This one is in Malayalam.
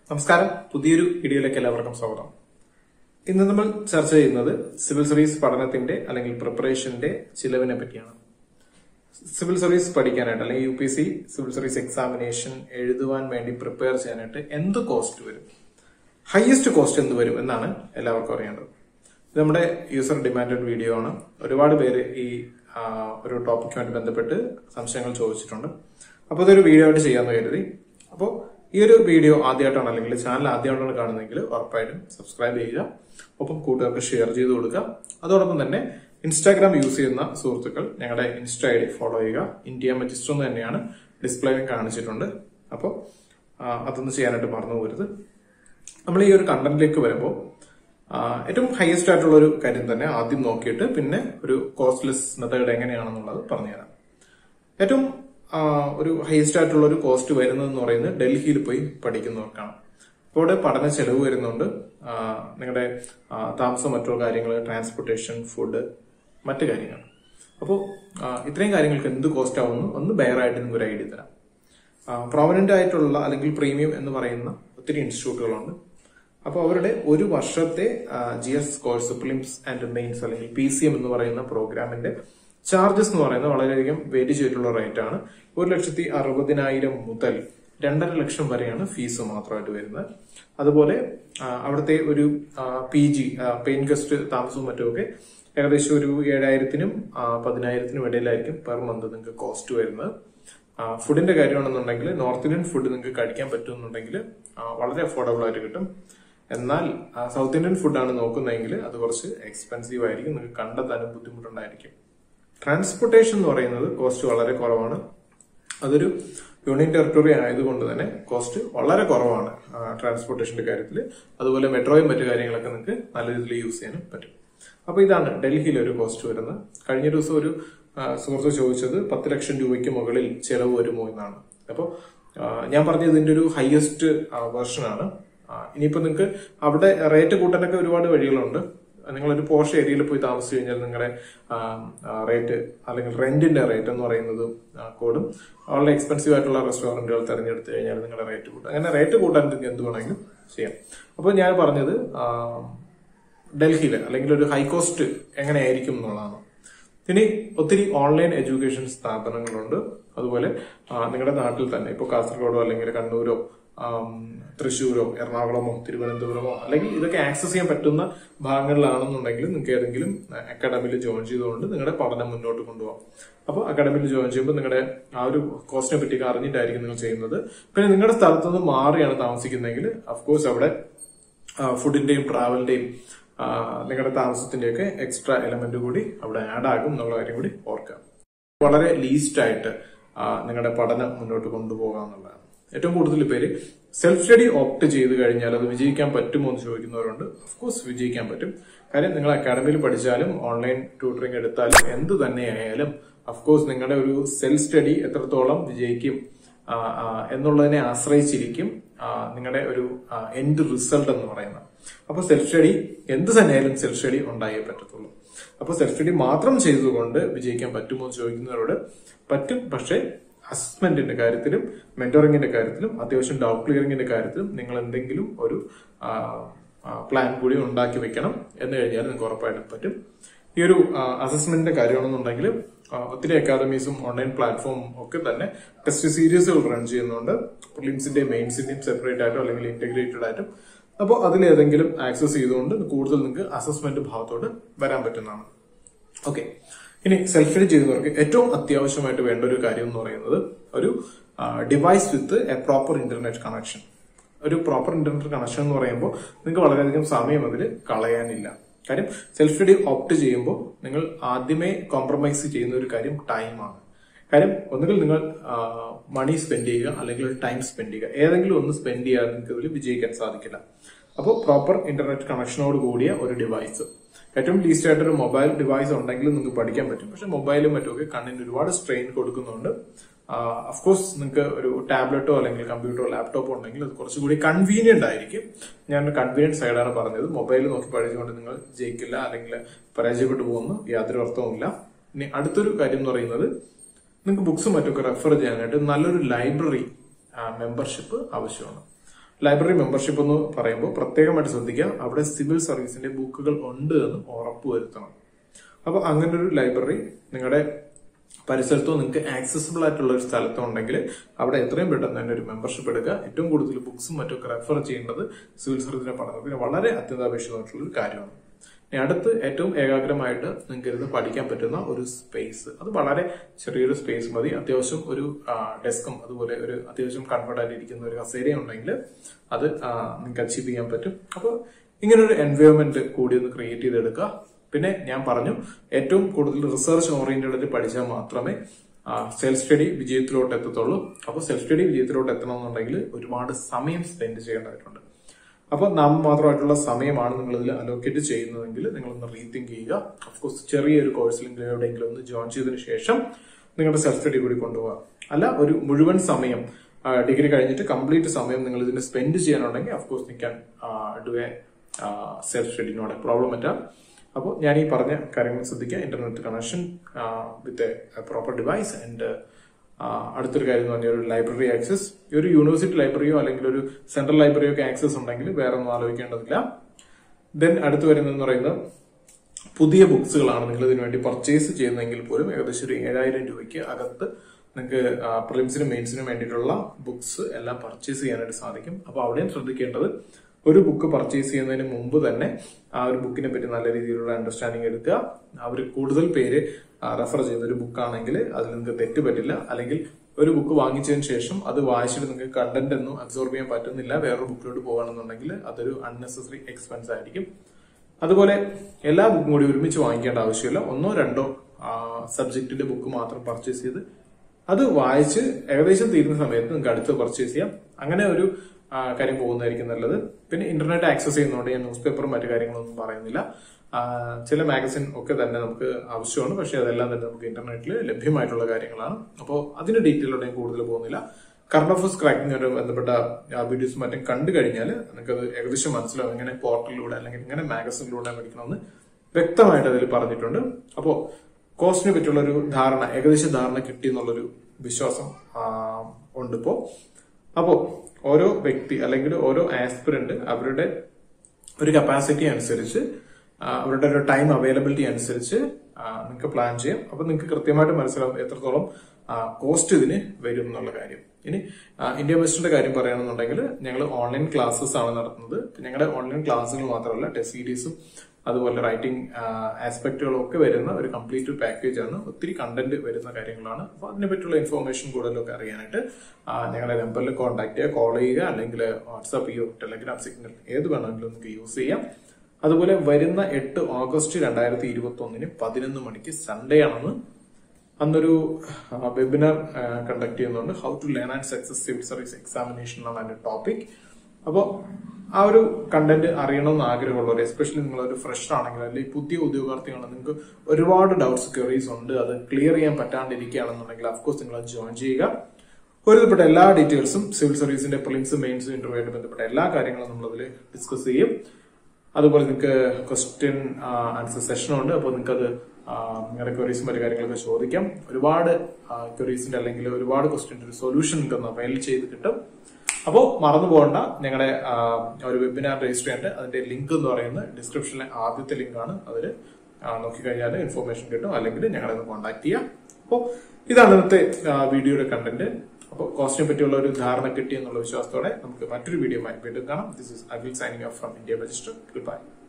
നമസ്കാരം പുതിയൊരു വീഡിയോയിലേക്ക് എല്ലാവർക്കും സ്വാഗതം ഇന്ന് നമ്മൾ ചർച്ച ചെയ്യുന്നത് സിവിൽ സർവീസ് പഠനത്തിന്റെ അല്ലെങ്കിൽ പ്രിപ്പറേഷന്റെ ചിലവിനെ പറ്റിയാണ് സിവിൽ സർവീസ് പഠിക്കാനായിട്ട് അല്ലെങ്കിൽ U P C civil service examination എഴുതുവാൻ വേണ്ടി പ്രിപ്പയർ ചെയ്യാനായിട്ട് എന്ത് കോസ്റ്റ് വരും ഹയസ്റ്റ് കോസ്റ്റ് എന്ത് വരും എന്നാണ് എല്ലാവർക്കും അറിയേണ്ടത് ഇത് നമ്മുടെ യൂസർ ഡിമാൻഡഡ് വീഡിയോ ആണ് ഒരുപാട് പേര് ഈ ആ, ഒരു ടോപ്പിക്കുമായിട്ട് ബന്ധപ്പെട്ട് സംശയങ്ങൾ ചോദിച്ചിട്ടുണ്ട് അപ്പോൾ ഇതൊരു വീഡിയോ ആയിട്ട് ചെയ്യാമെന്ന് കരുതി അപ്പോൾ ഈ ഒരു വീഡിയോ ആദ്യമായിട്ടാണ് അല്ലെങ്കിൽ ചാനൽ ആദ്യമായിട്ടാണ് കാണുന്നതെങ്കിൽ ഉറപ്പായിട്ടും സബ്സ്ക്രൈബ് ചെയ്യുക ഒപ്പം കൂട്ടുകാർക്ക് ഷെയർ ചെയ്ത് കൊടുക്കുക അതോടൊപ്പം തന്നെ ഇൻസ്റ്റാഗ്രാം യൂസ് ചെയ്യുന്ന സുഹൃത്തുക്കൾ ഞങ്ങളുടെ ഇൻസ്റ്റ ഐ ഡി ഫോളോ ചെയ്യുക ഇന്ത്യ മജിസ്റ്റർ എന്ന് തന്നെയാണ് ഡിസ്പ്ലേയിൽ കാണിച്ചിട്ടുണ്ട് അപ്പോൾ അതൊന്നും ചെയ്യാനായിട്ട് മറന്നു പോകരുത് നമ്മൾ ഈ ഒരു കണ്ടന്റിലേക്ക് വരുമ്പോൾ ആ, ഏറ്റവും ഹയസ്റ്റ് ആയിട്ടുള്ള ഒരു കാര്യം തന്നെ ആദ്യം നോക്കിയിട്ട് പിന്നെ ഒരു കോസ്റ്റ്ലെസ് മെത്തേഡ് എങ്ങനെയാണെന്നുള്ളത് പറഞ്ഞുതരാം ഏറ്റവും ആ, ഒരു ഹയസ്റ്റ് ആയിട്ടുള്ള ഒരു കോസ്റ്റ് വരുന്നതെന്ന് പറയുന്നത് ഡൽഹിയിൽ പോയി പഠിക്കുന്നവർക്കാണ് അപ്പോൾ ഇവിടെ പഠന ചെലവ് വരുന്നുണ്ട് ആ, നിങ്ങളുടെ ആ, താമസം മറ്റുള്ള കാര്യങ്ങൾ ട്രാൻസ്പോർട്ടേഷൻ ഫുഡ് മറ്റു കാര്യങ്ങൾ അപ്പോൾ ഇത്രയും കാര്യങ്ങൾക്ക് എന്ത് കോസ്റ്റ് ആവുന്നു ഒന്ന് ബെയറായിട്ട് നിങ്ങൾക്ക് ഒരു ഐഡിയ തരാം പ്രോമിനന്റ് ആയിട്ടുള്ള അല്ലെങ്കിൽ പ്രീമിയം എന്ന് പറയുന്ന ഒത്തിരി ഇൻസ്റ്റിറ്റ്യൂട്ടുകളുണ്ട് അപ്പോൾ അവരുടെ ഒരു വർഷത്തെ G S course prelims and mains അല്ലെങ്കിൽ പി സി എം എന്ന് പറയുന്ന പ്രോഗ്രാമിന്റെ ചാർജസ് എന്ന് പറയുന്നത് വളരെയധികം വേരി ചെയ്തിട്ടുള്ള റേറ്റ് ആണ് ഒരു ലക്ഷത്തി അറുപതിനായിരം മുതൽ രണ്ടര ലക്ഷം വരെയാണ് ഫീസ് മാത്രമായിട്ട് വരുന്നത് അതുപോലെ ആ, അവിടുത്തെ ഒരു പി ജി പെയിൻ ഗസ്റ്റ് താമസവും മറ്റുമൊക്കെ ഏകദേശം ഒരു ഏഴായിരത്തിനും ആ, പതിനായിരത്തിനും ഇടയിലായിരിക്കും പെർ മന്ത് നിങ്ങൾക്ക് കോസ്റ്റ് വരുന്നത് ആ, ഫുഡിന്റെ കാര്യമാണെന്നുണ്ടെങ്കിൽ നോർത്ത് ഇന്ത്യൻ ഫുഡ് നിങ്ങൾക്ക് കഴിക്കാൻ പറ്റുമെന്നുണ്ടെങ്കിൽ ആ, വളരെ അഫോർഡബിൾ ആയിട്ട് കിട്ടും എന്നാൽ ആ, സൗത്ത് ഇന്ത്യൻ ഫുഡാണ് നോക്കുന്നതെങ്കിൽ അത് കുറച്ച് എക്സ്പെൻസീവ് ആയിരിക്കും നിങ്ങൾക്ക് കണ്ടെത്താനും ബുദ്ധിമുട്ടുണ്ടായിരിക്കും ട്രാൻസ്പോർട്ടേഷൻ എന്ന് പറയുന്നത് കോസ്റ്റ് വളരെ കുറവാണ് അതൊരു യൂണിയൻ ടെറിട്ടറി ആയതുകൊണ്ട് തന്നെ കോസ്റ്റ് വളരെ കുറവാണ് ട്രാൻസ്പോർട്ടേഷന്റെ കാര്യത്തിൽ അതുപോലെ മെട്രോയും മറ്റു കാര്യങ്ങളൊക്കെ നിങ്ങൾക്ക് നല്ല രീതിയിൽ യൂസ് ചെയ്യാനും പറ്റും അപ്പൊ ഇതാണ് ഡൽഹിയിൽ ഒരു കോസ്റ്റ് വരുന്നത് കഴിഞ്ഞ ദിവസം ഒരു ആ, സുഹൃത്ത് ചോദിച്ചത് പത്ത് ലക്ഷം രൂപയ്ക്ക് മുകളിൽ ചെലവ് വരുമോ എന്നാണ് അപ്പോൾ ഞാൻ പറഞ്ഞത് ഇതിന്റെ ഒരു ഹയസ്റ്റ് വേർഷൻ ആണ് ഇനിയിപ്പോ നിങ്ങൾക്ക് അവിടെ റേറ്റ് കൂട്ടാനൊക്കെ ഒരുപാട് വഴികളുണ്ട് നിങ്ങളൊരു പോഷ ഏരിയയിൽ പോയി താമസിച്ചു കഴിഞ്ഞാൽ നിങ്ങളുടെ റേറ്റ് അല്ലെങ്കിൽ റെന്റിന്റെ റേറ്റ് എന്ന് പറയുന്നത് ആ, കൂടും വളരെ എക്സ്പെൻസീവ് ആയിട്ടുള്ള റെസ്റ്റോറന്റുകൾ തിരഞ്ഞെടുത്ത് കഴിഞ്ഞാൽ നിങ്ങളുടെ റേറ്റ് കൂട്ടും അങ്ങനെ റേറ്റ് കൂട്ടാൻ നിങ്ങൾക്ക് എന്ത് വേണമെങ്കിലും ചെയ്യാം അപ്പോൾ ഞാൻ പറഞ്ഞത് ഡൽഹിയിൽ അല്ലെങ്കിൽ ഒരു ഹൈ കോസ്റ്റ് എങ്ങനെയായിരിക്കും എന്നുള്ളതാണ് ഇനി ഒത്തിരി ഓൺലൈൻ എഡ്യൂക്കേഷൻ സ്ഥാപനങ്ങളുണ്ട് അതുപോലെ ആ, നിങ്ങളുടെ നാട്ടിൽ തന്നെ ഇപ്പോൾ കാസർഗോഡോ അല്ലെങ്കിൽ കണ്ണൂരോ ആം, തൃശ്ശൂരോ എറണാകുളമോ തിരുവനന്തപുരമോ അല്ലെങ്കിൽ ഇതൊക്കെ ആക്സസ് ചെയ്യാൻ പറ്റുന്ന ഭാഗങ്ങളിലാണെന്നുണ്ടെങ്കിൽ നിങ്ങൾക്ക് ഏതെങ്കിലും അക്കാഡമിയിൽ ജോയിൻ ചെയ്തുകൊണ്ട് നിങ്ങളുടെ പഠനം മുന്നോട്ട് കൊണ്ടുപോകാം അപ്പോൾ അക്കാഡമിയിൽ ജോയിൻ ചെയ്യുമ്പോൾ നിങ്ങളുടെ ആ ഒരു കോസ്റ്റിനെ പറ്റി അറിഞ്ഞിട്ടായിരിക്കും നിങ്ങൾ ചെയ്യുന്നത് പിന്നെ നിങ്ങളുടെ സ്ഥലത്ത് നിന്ന് മാറിയാണ് താമസിക്കുന്നതെങ്കിൽ അഫ്കോഴ്സ് അവിടെ ഫുഡിന്റെയും ട്രാവലിന്റെയും നിങ്ങളുടെ താമസത്തിന്റെയൊക്കെ എക്സ്ട്രാ എലമെന്റ് കൂടി അവിടെ ആഡ് ആകും എന്നുള്ള കാര്യം കൂടി ഓർക്കുക വളരെ ലീസ്റ്റ് ആയിട്ട് ആ, നിങ്ങളുടെ പഠനം മുന്നോട്ട് കൊണ്ടുപോകാം എന്നുള്ളതാണ് ഏറ്റവും കൂടുതൽ പേര് സെൽഫ് സ്റ്റഡി ഓപ്റ്റ് ചെയ്ത് കഴിഞ്ഞാൽ അത് വിജയിക്കാൻ പറ്റുമോ എന്ന് ചോദിക്കുന്നവരുണ്ട് ഓഫ്കോഴ്സ് വിജയിക്കാൻ പറ്റും കാര്യം നിങ്ങൾ അക്കാഡമിയിൽ പഠിച്ചാലും ഓൺലൈൻ ട്യൂട്ടറിംഗ് എടുത്താലും എന്ത് തന്നെയായാലും അഫ്കോഴ്സ് നിങ്ങളുടെ ഒരു സെൽഫ് സ്റ്റഡി എത്രത്തോളം വിജയിക്കും ആ, ആ, എന്നുള്ളതിനെ ആശ്രയിച്ചിരിക്കും ആ, നിങ്ങളുടെ ഒരു എൻഡ് റിസൾട്ട് എന്ന് പറയുന്നത് അപ്പൊ സെൽഫ് സ്റ്റഡി എന്ത് തന്നെയായാലും സെൽഫ് സ്റ്റഡി ഉണ്ടായേ പറ്റത്തുള്ളൂ അപ്പൊ സെൽഫ് സ്റ്റഡി മാത്രം ചെയ്തുകൊണ്ട് വിജയിക്കാൻ പറ്റുമോ എന്ന് ചോദിക്കുന്നവരോട് പറ്റും പക്ഷേ അസസ്മെന്റിന്റെ കാര്യത്തിലും മെന്ററിംഗിന്റെ കാര്യത്തിലും അത്യാവശ്യം ഡൗട്ട് ക്ലിയറിംഗിന്റെ കാര്യത്തിലും നിങ്ങൾ എന്തെങ്കിലും ഒരു പ്ലാൻ കൂടി ഉണ്ടാക്കി വെക്കണം എന്ന് കഴിഞ്ഞാൽ നിങ്ങൾക്ക് ഉറപ്പായിട്ടും പറ്റും ഈ ഒരു അസസ്മെന്റിന്റെ കാര്യമാണെന്നുണ്ടെങ്കിൽ ആ, ഒത്തിരി അക്കാദമീസും ഓൺലൈൻ പ്ലാറ്റ്ഫോമും ഒക്കെ തന്നെ ടെസ്റ്റ് സീരീസുകൾ റൺ ചെയ്യുന്നുണ്ട് പ്രിലിംസിന്റെയും മെയിൻസിന്റെയും സെപ്പറേറ്റ് ആയിട്ടോ അല്ലെങ്കിൽ ഇന്റഗ്രേറ്റഡ് ആയിട്ടും അപ്പോൾ അതിലേതെങ്കിലും ആക്സസ് ചെയ്തുകൊണ്ട് കൂടുതൽ നിങ്ങൾക്ക് അസസ്മെന്റ് ഭാഗത്തോട്ട് വരാൻ പറ്റുന്നതാണ് ഓക്കെ ഇനി സെൽഫ് സ്റ്റഡി ചെയ്യുന്നവർക്ക് ഏറ്റവും അത്യാവശ്യമായിട്ട് വേണ്ട ഒരു കാര്യം എന്ന് പറയുന്നത് ഒരു device with a proper internet connection ഒരു പ്രോപ്പർ ഇന്റർനെറ്റ് കണക്ഷൻ എന്ന് പറയുമ്പോൾ നിങ്ങൾക്ക് വളരെയധികം സമയം അതിൽ കളയാനില്ല കാര്യം സെൽഫ് സ്റ്റഡി ഓപ്റ്റ് ചെയ്യുമ്പോൾ നിങ്ങൾ ആദ്യമേ കോംപ്രമൈസ് ചെയ്യുന്ന ഒരു കാര്യം ടൈമാണ് കാര്യം ഒന്നുകിൽ നിങ്ങൾ മണി സ്പെൻഡ് ചെയ്യുക അല്ലെങ്കിൽ ടൈം സ്പെൻഡ് ചെയ്യുക ഏതെങ്കിലും ഒന്ന് സ്പെൻഡ് ചെയ്യാതെ നിങ്ങൾക്ക് ഇതിൽ വിജയിക്കാൻ സാധിക്കില്ല അപ്പോൾ പ്രോപ്പർ ഇന്റർനെറ്റ് കണക്ഷനോട് കൂടിയ ഒരു ഡിവൈസ് ഏറ്റവും ലീസ്റ്റ് ആയിട്ട് ഒരു മൊബൈൽ ഡിവൈസ് ഉണ്ടെങ്കിൽ നിങ്ങൾക്ക് പഠിക്കാൻ പറ്റും പക്ഷെ മൊബൈലും മറ്റുമൊക്കെ കണ്ണിന് ഒരുപാട് സ്ട്രെയിൻ കൊടുക്കുന്നുണ്ട് അഫ്കോഴ്സ് നിങ്ങൾക്ക് ഒരു ടാബ്ലറ്റോ അല്ലെങ്കിൽ കമ്പ്യൂട്ടറോ ലാപ്ടോപ്പോ ഉണ്ടെങ്കിൽ അത് കുറച്ചുകൂടി കൺവീനിയന്റ് ആയിരിക്കും ഞാൻ കൺവീനിയന്റ് സൈഡാണ് പറഞ്ഞത് മൊബൈൽ നോക്കി പഠിച്ചുകൊണ്ട് നിങ്ങൾ ജയിക്കില്ല അല്ലെങ്കിൽ പരാജയപ്പെട്ടു പോകുന്നു യാതൊരു അർത്ഥവുമില്ല ഇനി അടുത്തൊരു കാര്യം എന്ന് പറയുന്നത് നിങ്ങൾക്ക് ബുക്സും മറ്റൊക്കെ റെഫർ ചെയ്യാനായിട്ട് നല്ലൊരു ലൈബ്രറി മെമ്പർഷിപ്പ് ആവശ്യമാണ് ലൈബ്രറി മെമ്പർഷിപ്പ് എന്ന് പറയുമ്പോൾ പ്രത്യേകമായിട്ട് ശ്രദ്ധിക്കുക അവിടെ സിവിൽ സർവീസിന്റെ ബുക്കുകൾ ഉണ്ട് എന്ന് ഉറപ്പുവരുത്തണം അപ്പൊ അങ്ങനെ ഒരു ലൈബ്രറി നിങ്ങളുടെ പരിസരത്തോ നിങ്ങൾക്ക് ആക്സസിബിൾ ആയിട്ടുള്ള ഒരു സ്ഥലത്തോ ഉണ്ടെങ്കിൽ അവിടെ എത്രയും പെട്ടെന്ന് തന്നെ ഒരു മെമ്പർഷിപ്പ് എടുക്കുക ഏറ്റവും കൂടുതൽ ബുക്സും മറ്റൊക്കെ റെഫർ ചെയ്യേണ്ടത് സിവിൽ സർവീസിന്റെ പഠനത്തിന് വളരെ അത്യന്താപേക്ഷിതമായിട്ടുള്ള ഒരു കാര്യമാണ് ഇനി അടുത്ത് ഏറ്റവും ഏകാഗ്രമായിട്ട് നിങ്ങൾക്ക് ഇരുന്ന് പഠിക്കാൻ പറ്റുന്ന ഒരു സ്പേസ് അത് വളരെ ചെറിയൊരു സ്പേസ് മതി അത്യാവശ്യം ഒരു ഡെസ്കും അതുപോലെ ഒരു അത്യാവശ്യം കംഫർട്ട് ആയിട്ട് ഇരിക്കുന്ന ഒരു കസേര ഉണ്ടെങ്കിൽ അത് ആ, നിങ്ങൾക്ക് അച്ചീവ് ചെയ്യാൻ പറ്റും അപ്പോൾ ഇങ്ങനെ ഒരു എൻവയോൺമെന്റ് കൂടി ഒന്ന് ക്രിയേറ്റ് ചെയ്തെടുക്കുക പിന്നെ ഞാൻ പറഞ്ഞു ഏറ്റവും കൂടുതൽ റിസർച്ച് ഓറിയന്റഡ് പഠിച്ചാൽ മാത്രമേ സെൽഫ് സ്റ്റഡി വിജയത്തിലോട്ട് എത്തത്തുള്ളൂ അപ്പോൾ സെൽഫ് സ്റ്റഡി വിജയത്തിലോട്ട് എത്തണമെന്നുണ്ടെങ്കിൽ ഒരുപാട് സമയം സ്പെൻഡ് ചെയ്യേണ്ടതായിട്ടുണ്ട് അപ്പോൾ നാം മാത്രമായിട്ടുള്ള സമയമാണ് നിങ്ങൾ ഇതിൽ അലോക്കേറ്റ് ചെയ്യുന്നതെങ്കിൽ നിങ്ങൾ ഒന്ന് റീതിങ്ക് ചെയ്യുക അഫ്കോഴ്സ് ചെറിയൊരു കോഴ്സിലെങ്കിലും എവിടെയെങ്കിലും ഒന്ന് ജോയിൻ ചെയ്തതിനു ശേഷം നിങ്ങളുടെ സെൽഫ് സ്റ്റഡി കൂടി കൊണ്ടുപോകുക അല്ല ഒരു മുഴുവൻ സമയം ഡിഗ്രി കഴിഞ്ഞിട്ട് കംപ്ലീറ്റ് സമയം നിങ്ങൾ ഇതിന് സ്പെൻഡ് ചെയ്യാനുണ്ടെങ്കിൽ അഫ്കോഴ്സ് നിൽക്കാൻ do a self study not a problem at അപ്പോൾ ഞാൻ ഈ പറഞ്ഞ കാര്യങ്ങൾ ശ്രദ്ധിക്കുക internet connection with a proper device and അടുത്തൊരു കാര്യം എന്ന് പറഞ്ഞാൽ ഒരു ലൈബ്രറി ആക്സസ് ഒരു യൂണിവേഴ്സിറ്റി ലൈബ്രറിയോ അല്ലെങ്കിൽ ഒരു സെൻട്രൽ ലൈബ്രറിയോ ഒക്കെ ആക്സസ് ഉണ്ടെങ്കിൽ വേറെ ഒന്നും ആലോചിക്കേണ്ടതില്ല ദെൻ അടുത്ത് വരുന്നതെന്ന് പറയുന്നത് പുതിയ ബുക്സുകളാണ് നിങ്ങൾ ഇതിനു വേണ്ടി പർച്ചേസ് ചെയ്യുന്നതെങ്കിൽ പോലും ഏകദേശം ഒരു ഏഴായിരം രൂപയ്ക്ക് അകത്ത് നിങ്ങൾക്ക് പ്രിലിംസിനും മെയിൻസിനും വേണ്ടിയിട്ടുള്ള ബുക്സ് എല്ലാം പർച്ചേസ് ചെയ്യാനായിട്ട് സാധിക്കും അപ്പോൾ അവിടെയും ശ്രദ്ധിക്കേണ്ടത് ഒരു ബുക്ക് പർച്ചേസ് ചെയ്യുന്നതിന് മുമ്പ് തന്നെ ആ ഒരു ബുക്കിനെ പറ്റി നല്ല രീതിയിലുള്ള അണ്ടർസ്റ്റാൻഡിങ് എടുക്കുക അവർ കൂടുതൽ പേര് റെഫർ ചെയ്യുന്ന ഒരു ബുക്കാണെങ്കിൽ അതിൽ നിങ്ങൾക്ക് തെറ്റ് പറ്റില്ല അല്ലെങ്കിൽ ഒരു ബുക്ക് വാങ്ങിച്ചതിന് ശേഷം അത് വായിച്ചിട്ട് നിങ്ങൾക്ക് കണ്ടന്റ് ഒന്നും അബ്സോർബ് ചെയ്യാൻ പറ്റുന്നില്ല വേറൊരു ബുക്കിലോട്ട് പോകുകയാണെന്നുണ്ടെങ്കിൽ അതൊരു അൺനെസസറി എക്സ്പെൻസ് ആയിരിക്കും അതുപോലെ എല്ലാ ബുക്കും കൂടി ഒരുമിച്ച് വാങ്ങിക്കേണ്ട ആവശ്യമില്ല ഒന്നോ രണ്ടോ സബ്ജക്റ്റിന്റെ ബുക്ക് മാത്രം പർച്ചേസ് ചെയ്ത് അത് വായിച്ച് ഏകദേശം തീരുന്ന സമയത്ത് നിങ്ങൾക്ക് അടുത്ത് പർച്ചേസ് ചെയ്യാം അങ്ങനെ ഒരു ആ, കാര്യം പോകുന്നതായിരിക്കും നല്ലത് പിന്നെ ഇന്റർനെറ്റ് ആക്സസ് ചെയ്യുന്നതുകൊണ്ട് ഞാൻ ന്യൂസ് പേപ്പറും മറ്റു കാര്യങ്ങളൊന്നും പറയുന്നില്ല ആ, ചില മാഗസിൻ ഒക്കെ തന്നെ നമുക്ക് ആവശ്യമാണ് പക്ഷെ അതെല്ലാം തന്നെ നമുക്ക് ഇന്റർനെറ്റിൽ ലഭ്യമായിട്ടുള്ള കാര്യങ്ങളാണ് അപ്പോൾ അതിന്റെ ഡീറ്റെയിലോട്ട് ഞാൻ കൂടുതൽ പോകുന്നില്ല കറണ്ട് അഫയേഴ്സ് ക്രാക്കിംഗുമായി ബന്ധപ്പെട്ട വീഡിയോസും മറ്റും കണ്ടു കഴിഞ്ഞാൽ നിങ്ങൾക്കത് ഏകദേശം മനസ്സിലാവും എങ്ങനെ പോർട്ടലിലൂടെ അല്ലെങ്കിൽ എങ്ങനെ മാഗസിനിലൂടെ പഠിക്കണമെന്ന് വ്യക്തമായിട്ട് അതിൽ പറഞ്ഞിട്ടുണ്ട് അപ്പോൾ കോസ്റ്റിനെ പറ്റിയുള്ള ഒരു ധാരണ ഏകദേശ ധാരണ കിട്ടി എന്നുള്ളൊരു വിശ്വാസം ആ, ഉണ്ട് ഇപ്പോ അപ്പോ ഓരോ വ്യക്തി അല്ലെങ്കിൽ ഓരോ ആസ്പിറന്റ് അവരുടെ ഒരു കപ്പാസിറ്റി അനുസരിച്ച് ആ, അവരുടെ ഒരു ടൈം അവൈലബിലിറ്റി അനുസരിച്ച് നിങ്ങൾക്ക് പ്ലാൻ ചെയ്യാം അപ്പൊ നിങ്ങൾക്ക് കൃത്യമായിട്ട് മനസ്സിലാവും എത്രത്തോളം കോസ്റ്റ് ഇതിന് വരും എന്നുള്ള കാര്യം ഇനി ആ, ഇന്ത്യ ബെസ്റ്റിന്റെ കാര്യം പറയുകയാണെന്നുണ്ടെങ്കിൽ ഞങ്ങൾ ഓൺലൈൻ ക്ലാസ്സസ് ആണ് നടത്തുന്നത് ഞങ്ങളുടെ ഓൺലൈൻ ക്ലാസ്സുകൾ മാത്രമല്ല ടെസ്റ്റ് സീരീസും അതുപോലെ റൈറ്റിംഗ് ആസ്പെക്ടുകളും ഒക്കെ വരുന്ന ഒരു കംപ്ലീറ്റ് പാക്കേജ് ആണ് ഒത്തിരി കണ്ടന്റ് വരുന്ന കാര്യങ്ങളാണ് അപ്പൊ അതിനെ പറ്റിയുള്ള ഇൻഫോർമേഷൻ കൂടുതലൊക്കെ അറിയാനായിട്ട് ആ, ഞങ്ങളുടെ നമ്പറിൽ കോൺടാക്ട് ചെയ്യുക കോൾ ചെയ്യുക അല്ലെങ്കിൽ വാട്സാപ്പ് ചെയ്യോ ടെലഗ്രാം സിഗ്നൽ ഏത് വേണമെങ്കിലും നിങ്ങൾക്ക് യൂസ് ചെയ്യാം അതുപോലെ വരുന്ന എട്ട് ഓഗസ്റ്റ് രണ്ടായിരത്തി ഇരുപത്തി ഒന്നിന് പതിനൊന്ന് മണിക്ക് സൺഡേ ആണെന്ന് അന്നൊരു വെബിനാർ കണ്ടക്ട് ചെയ്യുന്നുണ്ട് how to learn and success civil service examination എന്നാണ് അതിന്റെ ടോപ്പിക് അപ്പോൾ ആ ഒരു കണ്ടന്റ് അറിയണമെന്ന് ആഗ്രഹമുള്ളവർ എസ്പെഷ്യലി നിങ്ങൾ ഒരു ഫ്രഷ് ആണെങ്കിൽ അല്ലെങ്കിൽ പുതിയ ഉദ്യോഗാർത്ഥികളാണ് നിങ്ങൾക്ക് ഒരുപാട് ഡൗട്ട്സ് ക്വറീസ് ഉണ്ട് അത് ക്ലിയർ ചെയ്യാൻ പറ്റാണ്ടിരിക്കുകയാണെന്നുണ്ടെങ്കിൽ അഫ്കോഴ്സ് നിങ്ങൾ അത് ജോയിൻ ചെയ്യുക ഒരുവിധപ്പെട്ട എല്ലാ ഡീറ്റെയിൽസും സിവിൽ സർവീസിന്റെ പ്രിലിംസും മെയിൻസും ഇന്റർവ്യൂമായിട്ട് ബന്ധപ്പെട്ട എല്ലാ കാര്യങ്ങളും നമ്മൾ അതിൽ ഡിസ്കസ് ചെയ്യും അതുപോലെ നിങ്ങൾക്ക് ക്വസ്റ്റ്യൻ ആൻസർ സെഷനും ഉണ്ട് അപ്പോൾ നിങ്ങൾക്ക് അത് നിങ്ങളുടെ ക്വറീസും മറ്റു കാര്യങ്ങളൊക്കെ ചോദിക്കാം ഒരുപാട് ക്വറീസിന്റെ അല്ലെങ്കിൽ ഒരുപാട് ക്വസ്റ്റ്യൻ്റെ ഒരു സൊല്യൂഷൻ നിങ്ങൾക്ക് മെയിൽ ചെയ്ത് കിട്ടും അപ്പോൾ മറന്നു പോകണ്ട ഞങ്ങളുടെ ആ, ഒരു വെബിനാർ രജിസ്റ്റർ ചെയ്യേണ്ട അതിന്റെ ലിങ്ക് എന്ന് പറയുന്നത് ഡിസ്ക്രിപ്ഷനിലെ ആദ്യത്തെ ലിങ്ക് ആണ് അതിൽ നോക്കിക്കഴിഞ്ഞാൽ ഇൻഫോർമേഷൻ കിട്ടും അല്ലെങ്കിൽ ഞങ്ങളെ ഒന്ന് കോൺടാക്ട് ചെയ്യാം അപ്പോൾ ഇതാണ് ഇന്നത്തെ ആ, വീഡിയോയുടെ കണ്ടന്റ് അപ്പോൾ കോസ്റ്റിനെ പറ്റിയുള്ള ഒരു ധാരണ കിട്ടി എന്നുള്ള വിശ്വാസത്തോടെ നമുക്ക് മറ്റൊരു വീഡിയോ വീണ്ടും കാണാം this is Akhil signing off from India register good by